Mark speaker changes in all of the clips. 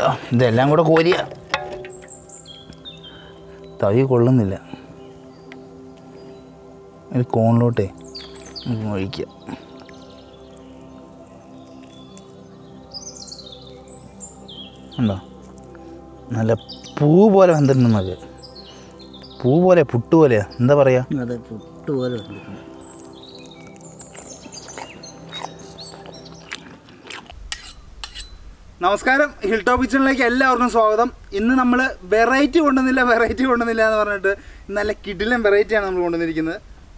Speaker 1: ഇതെല്ലാം കൂടെ കോരിയ തവി കൊള്ളുന്നില്ല ഒരു കോണിലോട്ടേ നമുക്ക് ഒഴിക്കാം ഉണ്ടോ നല്ല പൂ പോലെ വന്നിട്ടുണ്ടെന്നത് പൂ പോലെ പുട്ട് പോലെയാ എന്താ പറയുക
Speaker 2: അതെ പുട്ട് പോലെ വന്നിരിക്കുന്നു
Speaker 1: നമസ്കാരം ഹിൽ ടോപ്പ് കിച്ചണിലേക്ക് എല്ലാവർക്കും സ്വാഗതം ഇന്ന് നമ്മൾ വെറൈറ്റി കൊണ്ടുവന്നില്ല വെറൈറ്റി കൊണ്ടുവന്നില്ല എന്ന് പറഞ്ഞിട്ട് നല്ല കിടിലൻ വെറൈറ്റിയാണ് നമ്മൾ കൊണ്ടുവന്നിരിക്കുന്നത്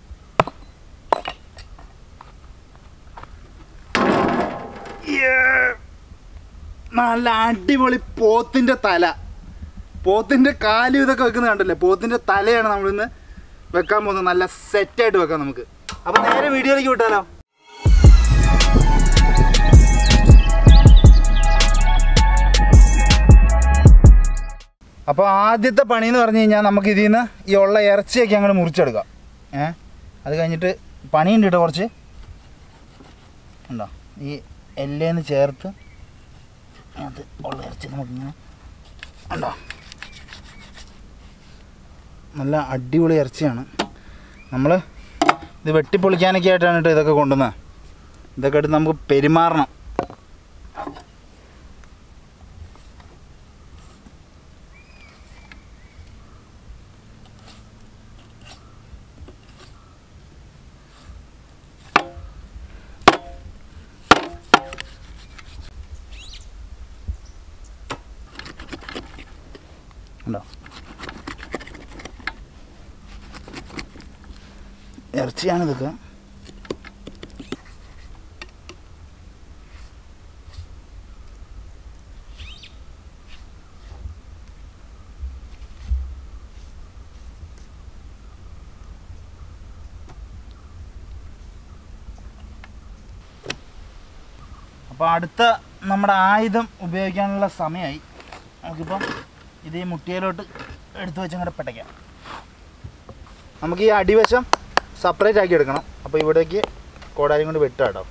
Speaker 1: Yeah. നല്ല അടിപൊളി പോത്തിന്റെ തല പോത്തിന്റെ കാലും ഇതൊക്കെ വെക്കുന്നത് കണ്ടല്ലേ പോത്തിന്റെ തലയാണ് നമ്മളിന്ന് വെക്കാൻ പോകുന്നത് നല്ല സെറ്റായിട്ട് വെക്കാം നമുക്ക് അപ്പൊ നേരെ വീഡിയോയിലേക്ക് വിട്ടാലോ അപ്പോൾ ആദ്യത്തെ പണി എന്ന് പറഞ്ഞു കഴിഞ്ഞാൽ നമുക്ക് ഇതിൽ നിന്ന് ഈ ഉള്ള ഇറച്ചിയൊക്കെ അങ്ങോട്ട് മുറിച്ചെടുക്കാം ഏ അത് കഴിഞ്ഞിട്ട് പണിയുണ്ട് കേട്ടോ കുറച്ച് ഉണ്ടോ ഈ എല്ലേന്ന് ചേർത്ത് അത് ഉള്ള ഇറച്ചി നമുക്കിങ്ങനെ ഉണ്ടോ നല്ല അടിപൊളി ഇറച്ചിയാണ് നമ്മൾ ഇത് വെട്ടിപ്പൊളിക്കാനൊക്കെ ആയിട്ടാണ് കേട്ടോ ഇതൊക്കെ കൊണ്ടുവന്നത് ഇതൊക്കെ എടുത്ത് നമുക്ക് പെരുമാറണം ഉണ്ടോ ഇറച്ചിയാണ് ഇതൊക്കെ അപ്പോൾ അടുത്ത നമ്മുടെ ആയുധം ഉപയോഗിക്കാനുള്ള സമയമായി നമുക്കിപ്പം ഇത് ഈ മുട്ടിയയിലോട്ട് എടുത്തു വെച്ച് അങ്ങോട്ട് പെട്ടയ്ക്കാം നമുക്ക് ഈ അടിവശം സെപ്പറേറ്റ് ആക്കി എടുക്കണം അപ്പോൾ ഇവിടേക്ക് കോടാരി കൊണ്ട് വെട്ടുക കേട്ടോ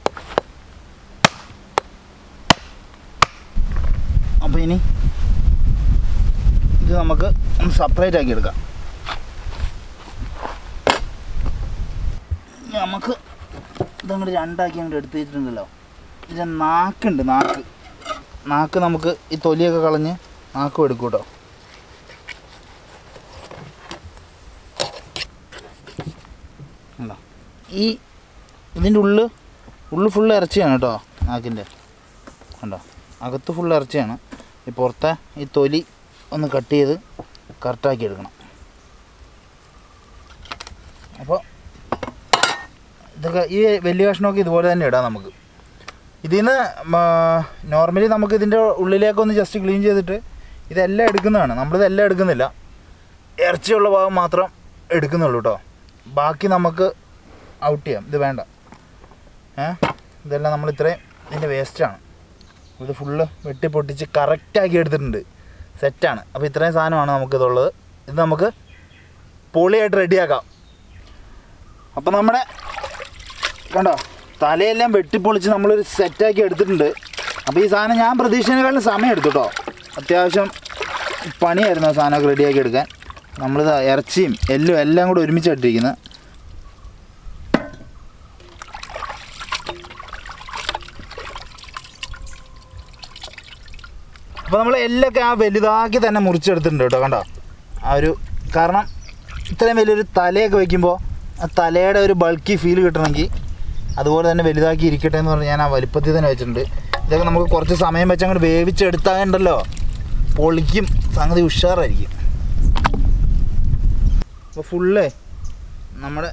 Speaker 1: അപ്പോൾ ഇനി ഇത് നമുക്ക് ഒന്ന് സെപ്പറേറ്റ് ആക്കി എടുക്കാം ഇനി നമുക്ക് ഇതങ്ങോട്ട് രണ്ടാക്കി അങ്ങോട്ട് എടുത്ത് വെച്ചിട്ടുണ്ടല്ലോ ഇതിൻ്റെ നാക്കുണ്ട് നാക്ക് നാക്ക് നമുക്ക് ഈ തൊലിയൊക്കെ കളഞ്ഞ് നാക്കും എടുക്കും കേട്ടോ ഉണ്ടോ ഈ ഇതിൻ്റെ ഉള്ളിൽ ഉള്ളിൽ ഫുള്ള് ഇറച്ചിയാണ് കേട്ടോ നാക്കിൻ്റെ കണ്ടോ അകത്ത് ഫുള്ള് ഇറച്ചിയാണ് ഈ പുറത്തെ ഈ തൊലി ഒന്ന് കട്ട് ചെയ്ത് കറക്റ്റാക്കി എടുക്കണം അപ്പോൾ ഇതൊക്കെ ഈ വലിയ കഷ്ണമൊക്കെ ഇതുപോലെ തന്നെ ഇടാം നമുക്ക് ഇതിൽ നിന്ന് നോർമലി നമുക്ക് ഇതിൻ്റെ ഉള്ളിലേക്കൊന്ന് ജസ്റ്റ് ക്ലീൻ ചെയ്തിട്ട് ഇതെല്ലാം എടുക്കുന്നതാണ് നമ്മളിതെല്ലാം എടുക്കുന്നില്ല ഇറച്ചിയുള്ള ഭാഗം മാത്രം എടുക്കുന്നുള്ളൂ കേട്ടോ ബാക്കി നമുക്ക് ഔട്ട് ചെയ്യാം ഇത് വേണ്ട ഏ ഇതെല്ലാം നമ്മൾ ഇത്രയും ഇതിൻ്റെ വേസ്റ്റാണ് ഇത് ഫുള്ള് വെട്ടി പൊട്ടിച്ച് കറക്റ്റാക്കി എടുത്തിട്ടുണ്ട് സെറ്റാണ് അപ്പോൾ ഇത്രയും സാധനമാണ് നമുക്കിതുള്ളത് ഇത് നമുക്ക് പൊളിയായിട്ട് റെഡിയാക്കാം അപ്പോൾ നമ്മുടെ കണ്ടോ തലയെല്ലാം വെട്ടിപ്പൊളിച്ച് നമ്മളൊരു സെറ്റാക്കി എടുത്തിട്ടുണ്ട് അപ്പോൾ ഈ സാധനം ഞാൻ പ്രതീക്ഷിച്ചതിനേക്കാളും സമയം എടുത്തു കേട്ടോ അത്യാവശ്യം പണിയായിരുന്നു ആ സാധനമൊക്കെ റെഡിയാക്കി എടുക്കാൻ നമ്മളിത് ഇറച്ചിയും എല്ലും എല്ലാം കൂടെ ഒരുമിച്ച് ഇട്ടിരിക്കുന്നത് അപ്പോൾ നമ്മൾ എല്ലൊക്കെ ആ വലുതാക്കി തന്നെ മുറിച്ചെടുത്തിട്ടുണ്ട് കേട്ടോ കണ്ടോ ആ ഒരു കാരണം ഇത്രയും വലിയൊരു തലയൊക്കെ വയ്ക്കുമ്പോൾ ആ തലയുടെ ഒരു ബൾക്കി ഫീൽ കിട്ടണമെങ്കിൽ അതുപോലെ തന്നെ വലുതാക്കി ഇരിക്കട്ടെ എന്ന് പറഞ്ഞ് ഞാൻ ആ വലിപ്പത്തിൽ തന്നെ വെച്ചിട്ടുണ്ട് ഇതൊക്കെ നമുക്ക് കുറച്ച് സമയം വെച്ച് അങ്ങോട്ട് വേവിച്ചെടുത്താലുണ്ടല്ലോ പൊളിക്കും സംഗതി ഉഷാറായിരിക്കും അപ്പോൾ ഫുള്ളേ നമ്മുടെ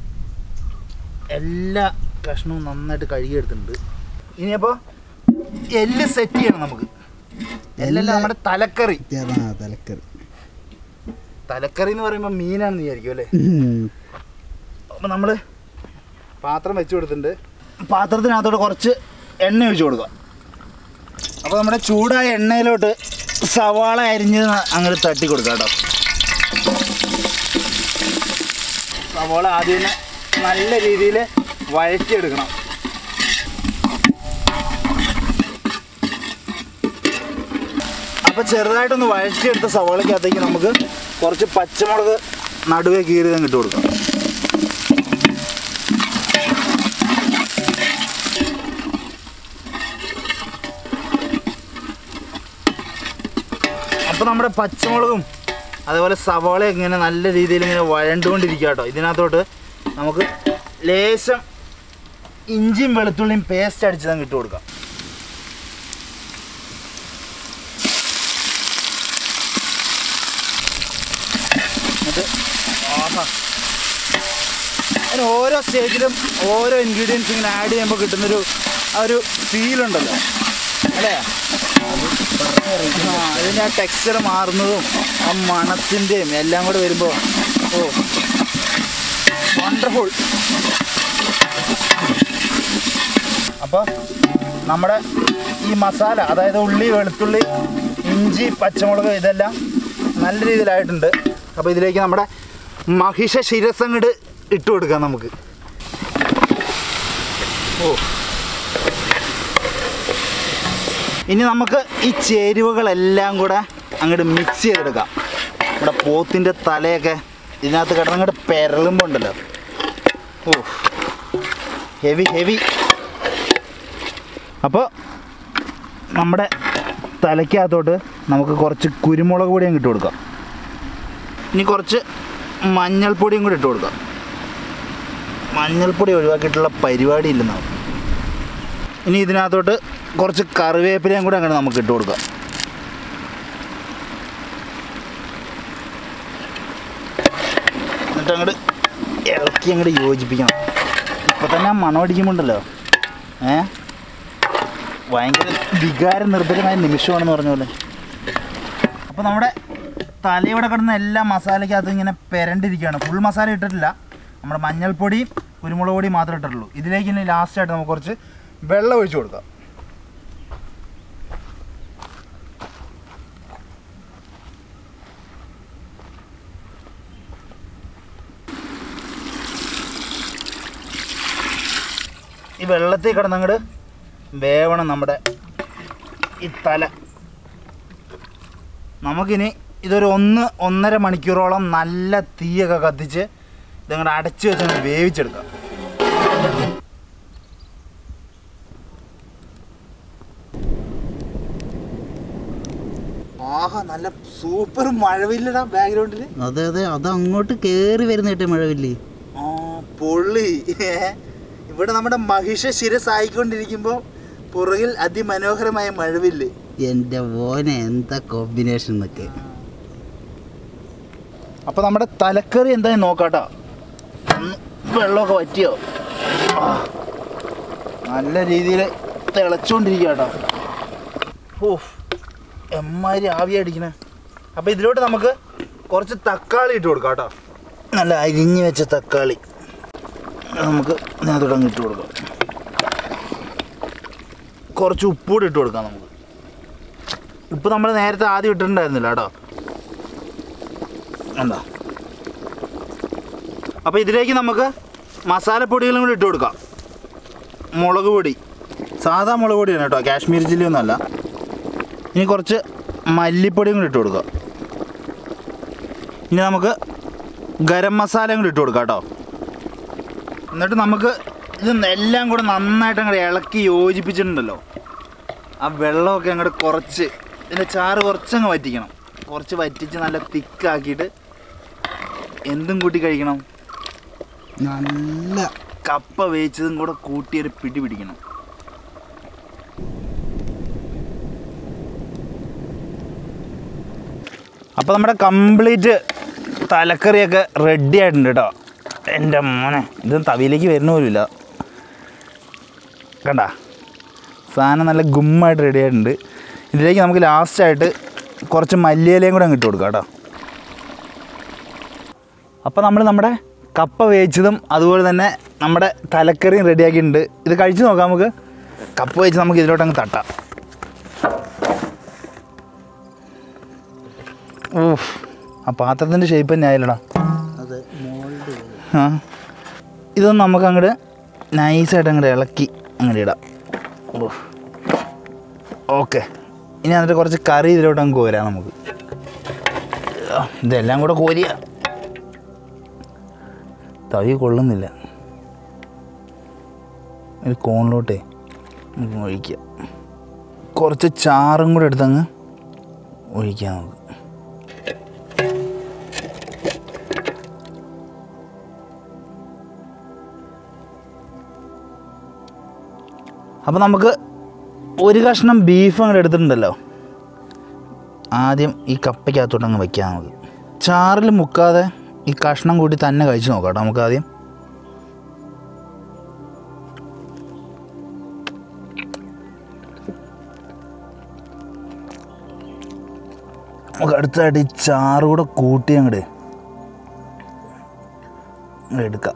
Speaker 1: എല്ലാ കഷ്ണവും നന്നായിട്ട് കഴുകിയെടുത്തിട്ടുണ്ട് ഇനിയപ്പോൾ എല്ല് സെറ്റ് ചെയ്യണം നമുക്ക് എല്ലല്ല നമ്മുടെ തലക്കറി
Speaker 2: തലക്കറി
Speaker 1: തലക്കറി എന്ന് പറയുമ്പോൾ മീനാണെന്ന് വിചാരിക്കും അല്ലേ അപ്പോൾ നമ്മൾ പാത്രം വെച്ച് കൊടുത്തിട്ടുണ്ട് പാത്രത്തിനകത്തോട്ട് കുറച്ച് എണ്ണ ഒഴിച്ച് കൊടുക്കുക അപ്പോൾ നമ്മുടെ ചൂടായ എണ്ണയിലോട്ട് സവാള അരിഞ്ഞ് അങ്ങോട്ട് തട്ടി കൊടുക്കുക കേട്ടോ സവാള ആദ്യം തന്നെ നല്ല രീതിയിൽ വഴറ്റിയെടുക്കണം അപ്പോൾ ചെറുതായിട്ടൊന്ന് വഴറ്റിയെടുത്ത സവാളയ്ക്കകത്തേക്ക് നമുക്ക് കുറച്ച് പച്ചമുളക് നടുവേ കീറി ഇട്ട് കൊടുക്കാം അപ്പോൾ നമ്മുടെ പച്ചമുളകും അതേപോലെ സവാളയും ഇങ്ങനെ നല്ല രീതിയിൽ ഇങ്ങനെ വഴണ്ടുകൊണ്ടിരിക്കുക കേട്ടോ ഇതിനകത്തോട്ട് നമുക്ക് ലേശം ഇഞ്ചിയും വെളുത്തുള്ളിയും പേസ്റ്റ് അടിച്ച് തന്നെ ഇട്ട് കൊടുക്കാം എന്നിട്ട് ആഹാ അതിന് ഓരോ സ്റ്റേജിലും ഓരോ ഇൻഗ്രീഡിയൻസ് ഇങ്ങനെ ആഡ് ചെയ്യുമ്പോൾ കിട്ടുന്നൊരു ആ ഒരു ഫീലുണ്ടല്ലോ അല്ലേ ആ അതിൻ്റെ ആ ടെക്സ്ചർ മാറുന്നതും ആ മണത്തിൻ്റെയും എല്ലാം കൂടെ വരുമ്പോൾ ഓ വണ്ടർഫുൾ അപ്പോൾ നമ്മുടെ ഈ മസാല അതായത് ഉള്ളി വെളുത്തുള്ളി ഇഞ്ചി പച്ചമുളക് ഇതെല്ലാം നല്ല രീതിയിലായിട്ടുണ്ട് അപ്പോൾ ഇതിലേക്ക് നമ്മുടെ മഹിഷ ശിരസങ്ങട് ഇട്ട് കൊടുക്കാം നമുക്ക് ഓ ഇനി നമുക്ക് ഈ ചേരുവകളെല്ലാം കൂടെ അങ്ങോട്ട് മിക്സ് ചെയ്തെടുക്കാം നമ്മുടെ പോത്തിൻ്റെ തലയൊക്കെ ഇതിനകത്ത് കിടന്നങ്ങോട്ട് പെരളുമ്പോൾ ഉണ്ടല്ലോ ഓ ഹെവി ഹെവി അപ്പോൾ നമ്മുടെ തലയ്ക്കകത്തോട്ട് നമുക്ക് കുറച്ച് കുരുമുളക് പൊടിയും ഇട്ട് കൊടുക്കാം ഇനി കുറച്ച് മഞ്ഞൾപ്പൊടിയും കൂടി ഇട്ട് കൊടുക്കാം മഞ്ഞൾപ്പൊടി ഒഴിവാക്കിയിട്ടുള്ള പരിപാടി ഇല്ലെന്ന് ഇനി ഇതിനകത്തോട്ട് കുറച്ച് കറിവേപ്പിലയും കൂടെ അങ്ങനെ നമുക്ക് ഇട്ട് കൊടുക്കാം എന്നിട്ട് അങ്ങോട്ട് ഇളക്കി അങ്ങോട്ട് യോജിപ്പിക്കണം ഇപ്പം തന്നെ ആ മണം അടിക്കുമ്പോണ്ടല്ലോ ഏ ഭയങ്കര വികാര നിർഭരമായ നിമിഷമാണെന്ന് പറഞ്ഞ പോലെ അപ്പോൾ നമ്മുടെ തലയുടെ കിടന്ന എല്ലാ മസാലയ്ക്കകത്തും ഇങ്ങനെ പെരണ്ടിരിക്കുകയാണ് ഫുൾ മസാല ഇട്ടിട്ടില്ല നമ്മുടെ മഞ്ഞൾപ്പൊടിയും കുരുമുളക് പൊടിയും മാത്രമേ ഇട്ടിട്ടുള്ളൂ ഇതിലേക്ക് ഇനി ലാസ്റ്റായിട്ട് നമുക്ക് കുറച്ച് വെള്ളം ഒഴിച്ച് കൊടുക്കാം ഈ വെള്ളത്തിൽ കിടന്നങ്ങട് വേവണം നമ്മുടെ ഈ തല നമുക്കിനി ഇതൊരു ഒന്ന് ഒന്നര മണിക്കൂറോളം നല്ല തീയൊക്കെ കത്തിച്ച് ഇതങ്ങോട്ട് അടച്ചു വെച്ച് വേവിച്ചെടുക്കാം ആഹാ നല്ല സൂപ്പർ മഴവില്ലടാ ബാക്ക്ഗ്രൗണ്ടിൽ
Speaker 2: അതെ അതെ അത് അങ്ങോട്ട് കേറി വരുന്ന കേട്ടെ മഴവില്ലേ
Speaker 1: ആ പൊള്ളി ഇവിടെ നമ്മുടെ മഹിഷ ശിരസായിക്കൊണ്ടിരിക്കുമ്പോൾ പുറകിൽ അതിമനോഹരമായ മഴവില്ല്
Speaker 2: എൻ്റെ മോനെ എന്താ കോമ്പിനേഷൻ എന്നൊക്കെ
Speaker 1: അപ്പോൾ നമ്മുടെ തലക്കറി എന്തായാലും നോക്കാട്ടോ ഒന്ന് വെള്ളമൊക്കെ വറ്റിയോ ആ, നല്ല രീതിയിൽ തിളച്ചുകൊണ്ടിരിക്കുക കേട്ടോ ഓ എമ്മാതിരി ആവി അടിക്കണേ അപ്പോൾ ഇതിലോട്ട് നമുക്ക് കുറച്ച് തക്കാളി ഇട്ട് കൊടുക്കാം കേട്ടോ നല്ല അരിഞ്ഞ് വെച്ച തക്കാളി അത് നമുക്ക് ഇതിനകത്തോട്ട് അങ്ങ് ഇട്ട് കൊടുക്കാം കുറച്ച് ഉപ്പൂടി ഇട്ട് കൊടുക്കാം നമുക്ക് ഉപ്പ് നമ്മൾ നേരത്തെ ആദ്യം ഇട്ടിട്ടുണ്ടായിരുന്നില്ല കേട്ടോ എന്താ അപ്പോൾ ഇതിലേക്ക് നമുക്ക് മസാലപ്പൊടികളും കൂടി ഇട്ട് കൊടുക്കാം മുളക് പൊടി സാധാ മുളക് പൊടിയാണ് കേട്ടോ കാശ്മീർ ചില്ലി ഒന്നുമല്ല ഇനി കുറച്ച് മല്ലിപ്പൊടിയും കൂടി ഇട്ട് കൊടുക്കാം ഇനി നമുക്ക് ഗരം മസാലയും കൂടി ഇട്ട് കൊടുക്കാം കേട്ടോ എന്നിട്ട് നമുക്ക് ഇത് എല്ലാം കൂടെ നന്നായിട്ട് അങ്ങോട്ട് ഇളക്കി യോജിപ്പിച്ചിട്ടുണ്ടല്ലോ ആ വെള്ളമൊക്കെ അങ്ങോട്ട് കുറച്ച് ഇതിൻ്റെ ചാറ് കുറച്ചങ്ങ് വറ്റിക്കണം കുറച്ച് വറ്റിച്ച് നല്ല തിക്കാക്കിയിട്ട് എന്തും കൂട്ടി കഴിക്കണം
Speaker 2: നല്ല
Speaker 1: കപ്പ വേവിച്ചതും കൂടെ കൂട്ടിയൊരു പിടി പിടിക്കണം അപ്പോൾ നമ്മുടെ കംപ്ലീറ്റ് തലക്കറിയൊക്കെ റെഡി ആയിട്ടുണ്ട് കേട്ടോ എൻ്റെ മോനെ ഇത് തവിയിലേക്ക് വരുന്ന പോലുമില്ല കണ്ട സാധനം നല്ല ഗുമ്മായിട്ട് റെഡി ആയിട്ടുണ്ട് ഇതിലേക്ക് നമുക്ക് ലാസ്റ്റായിട്ട് കുറച്ച് മല്ലിയിലയും കൂടെ അങ്ങ് ഇട്ട് കൊടുക്കാം കേട്ടോ അപ്പോൾ നമ്മൾ നമ്മുടെ കപ്പ വേവിച്ചതും അതുപോലെ തന്നെ നമ്മുടെ തലക്കറിയും റെഡിയാക്കിയിട്ടുണ്ട് ഇത് കഴിച്ച് നോക്കാം നമുക്ക് കപ്പ വേവിച്ച് നമുക്ക് ഇതിലോട്ട് അങ്ങ് തട്ടാം ഊഫ് ആ പാത്രത്തിൻ്റെ ഷേപ്പ് തന്നെ ആയില്ലടാ
Speaker 2: അത് മോൾഡ്
Speaker 1: ആ ഇതൊന്ന് നമുക്ക് അങ്ങോട്ട് നൈസായിട്ട് അങ്ങോട്ട് ഇളക്കി അങ്ങോട്ട് ഇടാം ഓ ഓക്കെ ഇനി എന്നിട്ട് കുറച്ച് കറി ഇതിലോട്ട് അങ്ങ് കോരാം നമുക്ക് ആ, ഇതെല്ലാം കൂടെ കോരിയ തവി കൊള്ളുന്നില്ല ഒരു കോണിലോട്ടേ നമുക്ക് ഒഴിക്കാം കുറച്ച് ചാറും കൂടെ എടുത്തങ്ങ് ഒഴിക്കാം നമുക്ക് അപ്പോൾ നമുക്ക് ഒരു കഷ്ണം ബീഫ് അങ്ങോട്ട് എടുത്തിട്ടുണ്ടല്ലോ ആദ്യം ഈ കപ്പയ്ക്കകത്തോട്ട് അങ്ങ് വയ്ക്കാം നമുക്ക് ചാറിൽ മുക്കാതെ ഈ കഷ്ണം കൂട്ടി തന്നെ കഴിച്ച് നോക്കാം കേട്ടോ നമുക്ക് ആദ്യം നമുക്ക് അടുത്തായിട്ട് ഈ ചാറ് കൂടെ കൂട്ടി അങ്ങോട്ട് അങ്ങോട്ട് എടുക്കാം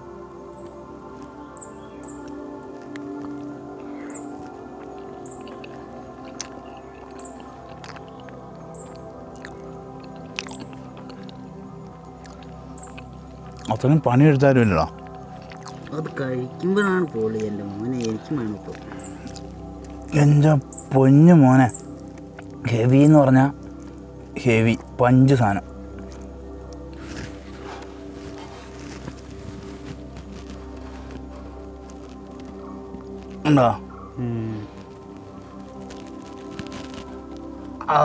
Speaker 1: അത്രയും പണിയെടുത്താലും ഇല്ലടാ
Speaker 2: അത് കഴിക്കുമ്പോഴാണ് പൊളി എൻ്റെ മോനെ എനിക്കും വേണം ഇപ്പോൾ
Speaker 1: എൻ്റെ പൊന്നു മോനെ ഹെവി എന്ന് പറഞ്ഞാൽ ഹെവി പഞ്ച് സാധനം ഉണ്ടോ ആ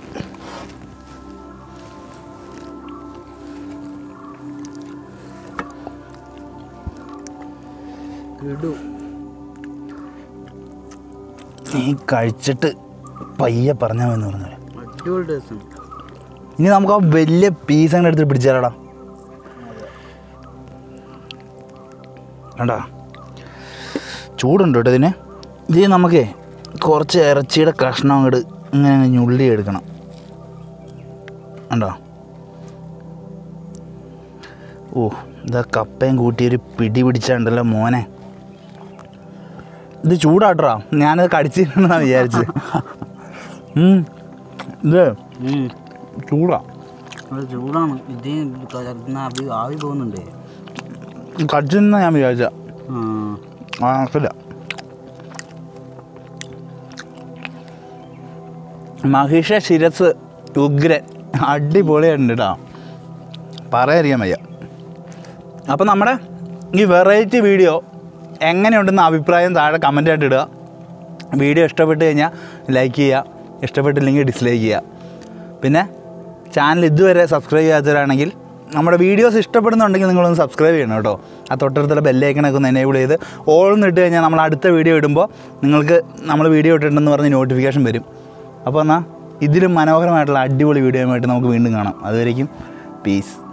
Speaker 2: ഇടൂ
Speaker 1: നീ കഴിച്ചിട്ട് പയ്യെ പറഞ്ഞാൽ മതി പറഞ്ഞാൽ
Speaker 2: അടിപൊളി ടേസ്റ്റാണ്
Speaker 1: ഇനി നമുക്ക് ആ വലിയ പീസ് അങ്ങനെ എടുത്തിട്ട് പിടിച്ചാലടാ കണ്ടാ ചൂടുണ്ട് കേട്ടോ ഇതിന് ഇത് നമുക്കേ കുറച്ച് ഇറച്ചിയുടെ കഷ്ണം അങ്ങോട്ട് ഇങ്ങനെ അങ്ങ് ഞുള്ളി എടുക്കണം കണ്ടോ ഓ ഇതാ കപ്പയും കൂട്ടി ഒരു പിടി പിടിച്ചുണ്ടല്ലോ മോനെ ഇത് ചൂടാട്ടറാ ഞാനത് കടിച്ചിട്ടുണ്ടെന്നാണ് വിചാരിച്ചത് ഉം. ഇത് ചൂടാ
Speaker 2: അത് ചൂടാണ് ഇത് കലർത്തുന്ന ആവി ആവി പോകുന്നുണ്ട്
Speaker 1: കടിച്ചെന്നാ ഞാൻ വിചാരിച്ച
Speaker 2: ആ
Speaker 1: ആ നടക്കില്ല മഹിഷ ശിരസ് ഉഗ്രൻ അടിപൊളിയായിട്ടുണ്ട് കേട്ടോ പറയാതിരിക്കാൻ വയ്യ അപ്പോൾ നമ്മുടെ ഈ വെറൈറ്റി വീഡിയോ എങ്ങനെയുണ്ടെന്ന് അഭിപ്രായം താഴെ കമൻ്റ് ആയിട്ട് ഇടുക വീഡിയോ ഇഷ്ടപ്പെട്ട് കഴിഞ്ഞാൽ ലൈക്ക് ചെയ്യുക ഇഷ്ടപ്പെട്ടില്ലെങ്കിൽ ഡിസ്ലൈക്ക് ചെയ്യുക പിന്നെ ചാനൽ ഇതുവരെ സബ്സ്ക്രൈബ് ചെയ്യാത്തവരാണെങ്കിൽ നമ്മുടെ വീഡിയോസ് ഇഷ്ടപ്പെടുന്നുണ്ടെങ്കിൽ നിങ്ങളൊന്ന് സബ്സ്ക്രൈബ് ചെയ്യണം കേട്ടോ ആ തൊട്ടടുത്തുള്ള ബെല്ലൈക്കണൊക്കെ ഒന്ന് എനേബിൾ ചെയ്ത് ഓൾന്ന് ഇട്ട് കഴിഞ്ഞാൽ നമ്മൾ അടുത്ത വീഡിയോ ഇടുമ്പോൾ നിങ്ങൾക്ക് നമ്മൾ വീഡിയോ ഇട്ടിട്ടുണ്ടെന്ന് പറഞ്ഞ് നോട്ടിഫിക്കേഷൻ വരും അപ്പോൾ എന്നാൽ ഇതിലും മനോഹരമായിട്ടുള്ള അടിപൊളി വീഡിയോയുമായിട്ട് നമുക്ക് വീണ്ടും കാണാം അതുവരേക്കും പീസ്